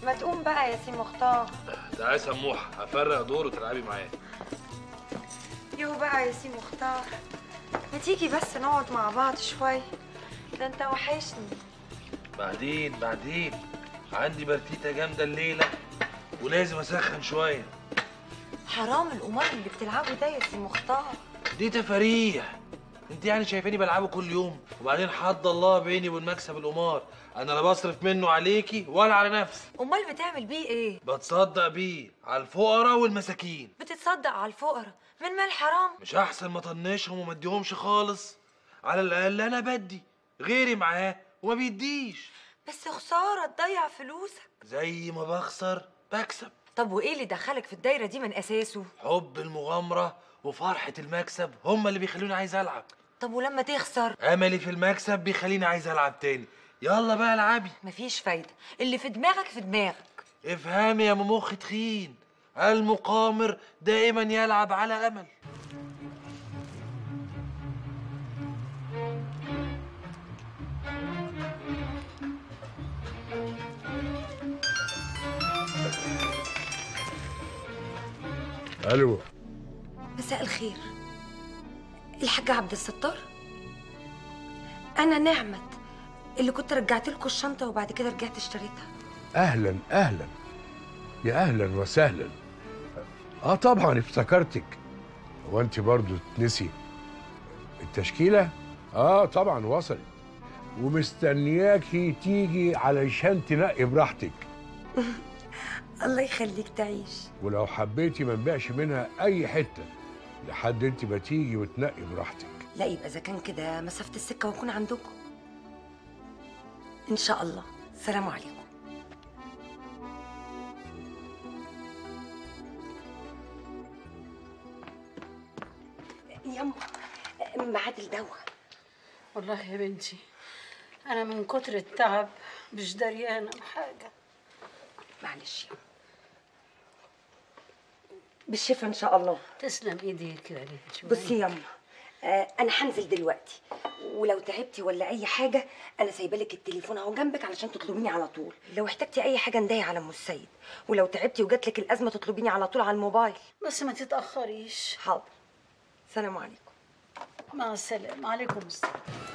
ما تقوم بقى يا سي مختار تعالي سموح هفرق دور وتلعبي معايا يو بقى يا سي مختار ما تيجي بس نقعد مع بعض شوي ده انت وحشني بعدين بعدين عندي برتيتة جامدة الليلة ولازم اسخن شوية حرام القمار اللي بتلعبه ده يا سي مختار دي تفاريح انت يعني شايفاني بلعبه كل يوم وبعدين حد الله بيني وبين مكسب القمار انا لا بصرف منه عليكي ولا على نفسي امال بتعمل بيه ايه بتصدق بيه على الفقراء والمساكين بتتصدق على الفقراء من مال حرام مش احسن ما طنشهم وما اديهمش خالص على الاقل انا بدي غيري معاه وما بيديش بس خساره تضيع فلوسك زي ما بخسر بكسب طب وايه اللي دخلك في الدايره دي من اساسه حب المغامرة وفرحة المكسب هما اللي بيخلوني عايز ألعب طب ولما تخسر أملي في المكسب بيخليني عايز ألعب تاني يلا بقى العبي مفيش فايده اللي في دماغك في دماغك افهمي يا مخ تخين المقامر دائما يلعب على أمل الو مساء الخير الحاج عبد الستار انا نعمت اللي كنت رجعت لكم الشنطه وبعد كده رجعت اشتريتها اهلا اهلا يا اهلا وسهلا اه طبعا افتكرتك هو انت برضو تنسي التشكيله اه طبعا وصلت ومستنياكي تيجي علشان تنقي براحتك الله يخليك تعيش ولو حبيتي ما نبيعش منها اي حته لحد انت ما تيجي وتنقي براحتك لا يبقى اذا كان كده مسافه السكه واكون عندكم ان شاء الله سلام عليكم يما ميعاد الدواء والله يا بنتي أنا من كتر التعب مش دريانة بحاجة معلش يما بالشفا ان شاء الله تسلم إيديك يا بنتي بصي يما آه انا هنزل دلوقتي ولو تعبتي ولا اي حاجه انا سايبه لك التليفون اهو جنبك علشان تطلبيني على طول لو احتجتي اي حاجه نداي على ام السيد ولو تعبتي وجات لك الازمه تطلبيني على طول على الموبايل بس ما تتأخريش حاضر سلام عليكم مع السلامة عليكم السلام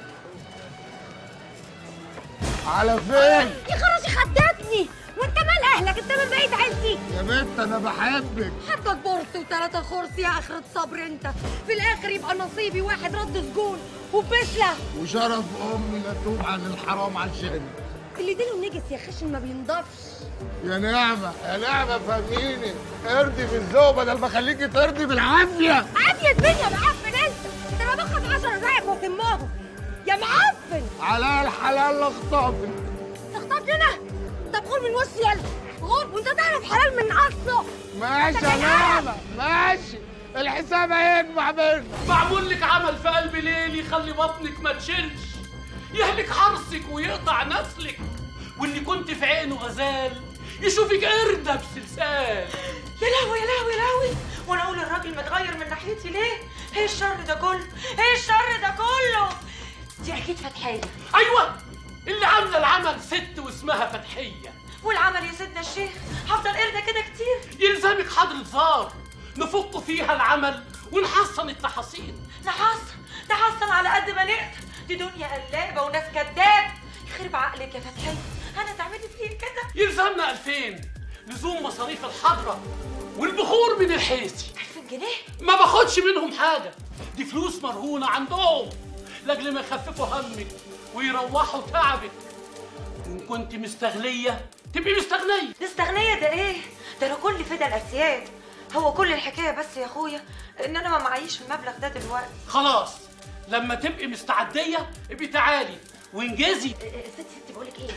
على فين؟ يا خراشي خدتني وانت مال اهلك انت مال بقيت عيلتي يا بنت انا بحبك حطك بورت وثلاثة خرس يا اخرة صبر انت في الاخر يبقى نصيبي واحد رد سجون وفشلة وشرف امي لا توب عن الحرام عشان اللي ديله نجس يا خشن ما بينضفش يا نعمة يا نعمة فهميني ارضي بالذوق بدل ما اخليكي ترضي بالعافية عافية مين يا معفن انت انت انا باخد 10 زيك وتمهم يا معفن على الحلال اخطبك تخطبني انا طب غور من وشي يلا غور وانت تعرف حلال من اصله ماشي يا نعمة ماشي الحساب هيجمع بينا معمول لك عمل في قلب ليل يخلي بطنك ما تشيلش يهلك حرصك ويقطع نسلك واللي كنت في عينه غزال يشوفك قردة بسلسال يا لهوي يا لهوي يا لهوي وانا اقول الراجل متغير من ناحيتي ليه ايه الشر ده كله ايه الشر ده كله دي اكيد فتحيه ايوه اللي عامله العمل ست واسمها فتحيه والعمل يا سيدنا الشيخ هفضل قرده كده كتير يلزمك حضرة زار نفك فيها العمل ونحصن التحاصيل نحصن نحصن على قد ما نقدر دي دنيا قلابه وناس كداب يخرب عقلك يا فتحيه انا تعملي فيه كده يلزمنا 2000 لزوم مصاريف الحضرة والبخور من الحيسي 2000 جنيه ما باخدش منهم حاجة دي فلوس مرهونة عندهم لأجل ما يخففوا همك ويروحوا تعبك وإن كنت مستغلية تبقي مستغنية مستغنيه ده ايه ده انا كل فدا الاسياد هو كل الحكايه بس يا اخويا ان انا ما معيش المبلغ ده دلوقتي خلاص لما تبقي مستعدية ابقي تعالي وانجزي ستي ستي بقول لك ايه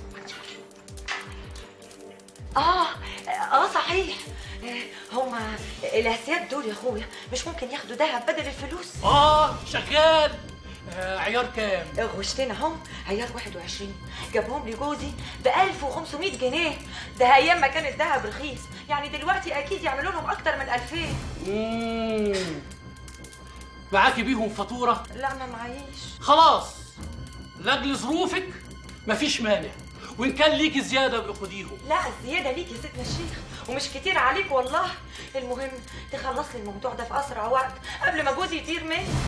اه اه صحيح آه، هما الاسياد دول يا اخويا مش ممكن ياخدوا دهب بدل الفلوس اه شغال آه عيار كام غشتين اهم عيار 21 جابهم لي جوزي ب 1500 جنيه ده ايام ما كان الذهب رخيص يعني دلوقتي اكيد يعملوا لهم اكتر من 2000 مم. معاكي بيهم فاتورة لا ما معيش خلاص لاجل ظروفك مفيش مانع وان كان ليكي زياده ابقي خديهم لا الزياده ليك يا سيدنا الشيخ ومش كتير عليك والله المهم تخلص لي الموضوع ده في اسرع وقت قبل ما جوزي يطير مني